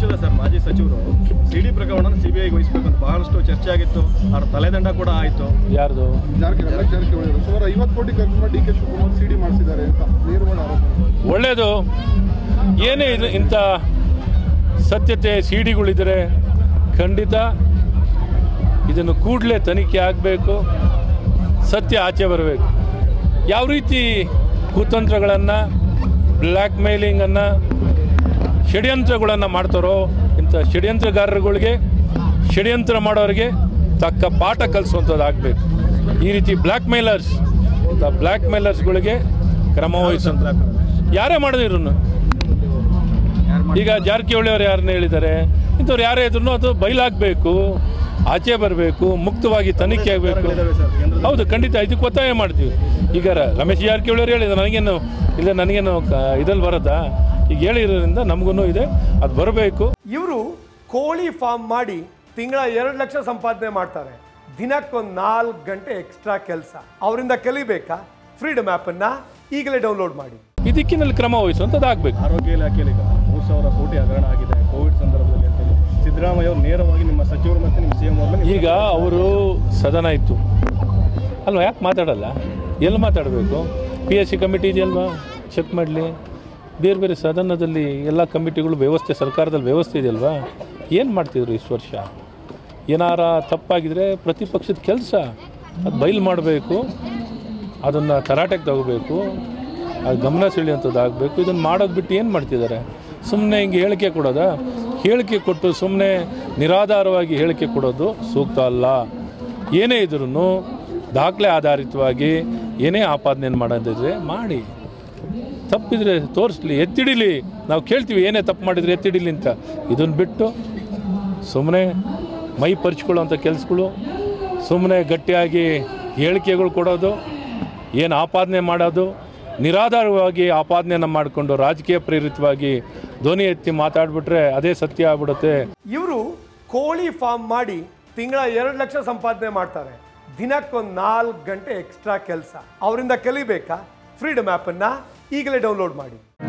ಹೇಳಿದ್ರೆ ಸರ್ ಮಾಜಿ ಸಚಿವರು ಸಿಡಿ ಪ್ರಕರಣ ಸಿಬಿಐಗೆ ವಹಿಸಬೇಕು ಅಂತ ಬಹಳಷ್ಟು ಚರ್ಚೆ ಆಗಿತ್ತು ಅವ್ರ ತಲೆದಂಡ ಕೂಡ ಆಯಿತು ಯಾರ್ದು ಜಾರಕಿಹೊಳಿ ರಮೇಶ್ ಜಾರಕಿಹೊಳಿ ಅವರು ಸುಮಾರು ಐವತ್ತು ಕೋಟಿ ಖರ್ಚು ಮಾಡಿ ಡಿ ಕೆ ಶಿವಕುಮಾರ್ ಸಿಡಿ ಮಾಡಿಸಿದ್ದಾರೆ ಅಂತ ನೇರವಾದ ಆರೋಪ ಒಳ್ಳೆಯದು ಏನೇ ಇದು ಇಂಥ ಸತ್ಯತೆ ಸಿ ಡಿಗಳಿದ್ದರೆ ಖಂಡಿತ ಇದನ್ನು ಕೂಡಲೇ ತನಿಖೆ ಆಗಬೇಕು ಸತ್ಯ ಆಚೆ ಬರಬೇಕು ಯಾವ ರೀತಿ ಕುತಂತ್ರಗಳನ್ನು ಬ್ಲ್ಯಾಕ್ ಮೇಲಿಂಗನ್ನು ಷಡ್ಯಂತ್ರಗಳನ್ನು ಮಾಡ್ತಾರೋ ಇಂಥ ಷಡ್ಯಂತ್ರಗಾರರುಗಳಿಗೆ ಷಡ್ಯಂತ್ರ ಮಾಡೋರಿಗೆ ತಕ್ಕ ಪಾಠ ಕಲಿಸುವಂಥದ್ದು ಆಗಬೇಕು ಈ ರೀತಿ ಬ್ಲ್ಯಾಕ್ ಮೇಲರ್ಸ್ ಇಂಥ ಬ್ಲ್ಯಾಕ್ ಮೇಲರ್ಸ್ಗಳಿಗೆ ಕ್ರಮ ವಹಿಸುವಂಥ ಯಾರೇ ಮಾಡಿದ್ರು ಈಗ ಜಾರಕಿಹೊಳಿ ಅವರು ಯಾರನ್ನ ಹೇಳಿದ್ದಾರೆ ಇಂಥವ್ರು ಯಾರೇ ಇದ್ರು ಅದು ಬಯಲಾಗಬೇಕು ಆಚೆ ಬರಬೇಕು ಮುಕ್ತವಾಗಿ ತನಿಖೆ ಆಗಬೇಕು ಹೌದು ಖಂಡಿತ ಇದಕ್ಕೆ ಒತ್ತಾಯ ಮಾಡ್ತೀವಿ ಈಗ ರ- ರಮೇಶ್ ಜಾರಕಿಹೊಳಿ ಅವರು ಹೇಳಿದ್ರು ನನಗೇನು ಇಲ್ಲ ನನಗೇನು ಕ- ಇದಲ್ಲಿ ಬರೋದಾ ಈಗ ಹೇಳಿರೋದ್ರಿಂದ ನಮಗೂ ಇದೆ ಅದು ಬರಬೇಕು ಇವರು ಕೋಳಿ ಫಾರ್ಮ್ ಮಾಡಿ ತಿಂಗಳ ಎರಡು ಲಕ್ಷ ಸಂಪಾದನೆ ಮಾಡ್ತಾರೆ ದಿನಕ್ಕೊಂದು ನಾಲ್ಕು ಗಂಟೆ ಎಕ್ಸ್ಟ್ರಾ ಕೆಲಸ ಅವರಿಂದ ಕಲಿಬೇಕಾ ಫ್ರೀಡಮ್ ಆ್ಯಪನ್ನ ಈಗಲೇ ಡೌನ್ಲೋಡ್ ಮಾಡಿ ಈ ದಿಕ್ಕಿನಲ್ಲಿ ಕ್ರಮ ವಹಿಸುವಂಥದ್ದು ಆಗಬೇಕು ಆರೋಗ್ಯ ಇಲಾಖೆಯಲ್ಲಿ ಈಗ ಮೂರು ಸಾವಿರ ಕೋಟಿ ಹಗರಣ ಆಗಿದೆ ಕೋವಿಡ್ ಸಂದರ್ಭದಲ್ಲಿ ಅಂತ ಹೇಳಿ ಸಿದ್ದರಾಮಯ್ಯ ಅವರು ನೇರವಾಗಿ ನಿಮ್ಮ ಸಚಿವರು ಮತ್ತು ನಿಮ್ಮ ಸಿ ಎಂ ಅವ್ರನ್ನ ಈಗ ಅವರು ಸದನ ಇತ್ತು ಅಲ್ವಾ ಯಾಕೆ ಮಾತಾಡಲ್ಲ ಎಲ್ಲಿ ಮಾತಾಡಬೇಕು ಪಿ ಎಸ್ ಸಿ ಕಮಿಟಿ ಇದೆಯಲ್ವಾ ಚೆಕ್ ಮಾಡಲಿ ಬೇರೆ ಬೇರೆ ಸದನದಲ್ಲಿ ಎಲ್ಲ ಕಮಿಟಿಗಳು ವ್ಯವಸ್ಥೆ ಸರ್ಕಾರದಲ್ಲಿ ವ್ಯವಸ್ಥೆ ಇದೆಯಲ್ವಾ ಏನು ಮಾಡ್ತಿದ್ರು ಇಷ್ಟು ವರ್ಷ ಏನಾರ ತಪ್ಪಾಗಿದ್ರೆ ಪ್ರತಿಪಕ್ಷದ ಕೆಲಸ ಅದು ಬಯಲು ಮಾಡಬೇಕು ಅದನ್ನು ತರಾಟೆಗೆ ತಗೋಬೇಕು ಅದು ಗಮನ ಸೆಳೆಯುವಂಥದ್ದು ಆಗಬೇಕು ಇದನ್ನು ಮಾಡೋದು ಬಿಟ್ಟು ಏನು ಮಾಡ್ತಿದ್ದಾರೆ ಸುಮ್ಮನೆ ಹಿಂಗೆ ಹೇಳಿಕೆ ಕೊಡೋದಾ ಹೇಳಿಕೆ ಕೊಟ್ಟು ಸುಮ್ಮನೆ ನಿರಾಧಾರವಾಗಿ ಹೇಳಿಕೆ ಕೊಡೋದು ಸೂಕ್ತ ಅಲ್ಲ ಏನೇ ಇದ್ರೂ ದಾಖಲೆ ಆಧಾರಿತವಾಗಿ ಏನೇ ಆಪಾದನೆಯನ್ನು ಮಾಡೋದಿದ್ರೆ ಮಾಡಿ ತಪ್ಪಿದ್ರೆ ತೋರಿಸ್ಲಿ ಎತ್ತಿಡಿಲಿ ನಾವು ಕೇಳ್ತೀವಿ ಏನೇ ತಪ್ಪು ಮಾಡಿದರೆ ಎತ್ತಿಡಿಲಿ ಅಂತ ಇದನ್ನು ಬಿಟ್ಟು ಸುಮ್ಮನೆ ಮೈ ಪರಿಚ್ಕೊಳ್ಳೋವಂಥ ಕೆಲಸಗಳು ಸುಮ್ಮನೆ ಗಟ್ಟಿಯಾಗಿ ಹೇಳಿಕೆಗಳು ಕೊಡೋದು ಏನು ಆಪಾದನೆ ಮಾಡೋದು ನಿರಾಧಾರವಾಗಿ ಆಪಾದನೆಯನ್ನು ಮಾಡಿಕೊಂಡು ರಾಜಕೀಯ ಪ್ರೇರಿತವಾಗಿ ಧ್ವನಿ ಎತ್ತಿ ಮಾತಾಡ್ಬಿಟ್ರೆ ಅದೇ ಸತ್ಯ ಆಗ್ಬಿಡುತ್ತೆ ಇವರು ಕೋಳಿ ಫಾರ್ಮ್ ಮಾಡಿ ತಿಂಗಳ ಎರಡು ಲಕ್ಷ ಸಂಪಾದನೆ ಮಾಡ್ತಾರೆ ದಿನಕ್ಕೊಂದು ನಾಲ್ಕು ಗಂಟೆ ಎಕ್ಸ್ಟ್ರಾ ಕೆಲಸ ಅವರಿಂದ ಕಲಿಬೇಕಾ ಫ್ರೀಡಮ್ ಆ್ಯಪನ್ನ ಈಗಲೇ ಡೌನ್ಲೋಡ್ ಮಾಡಿ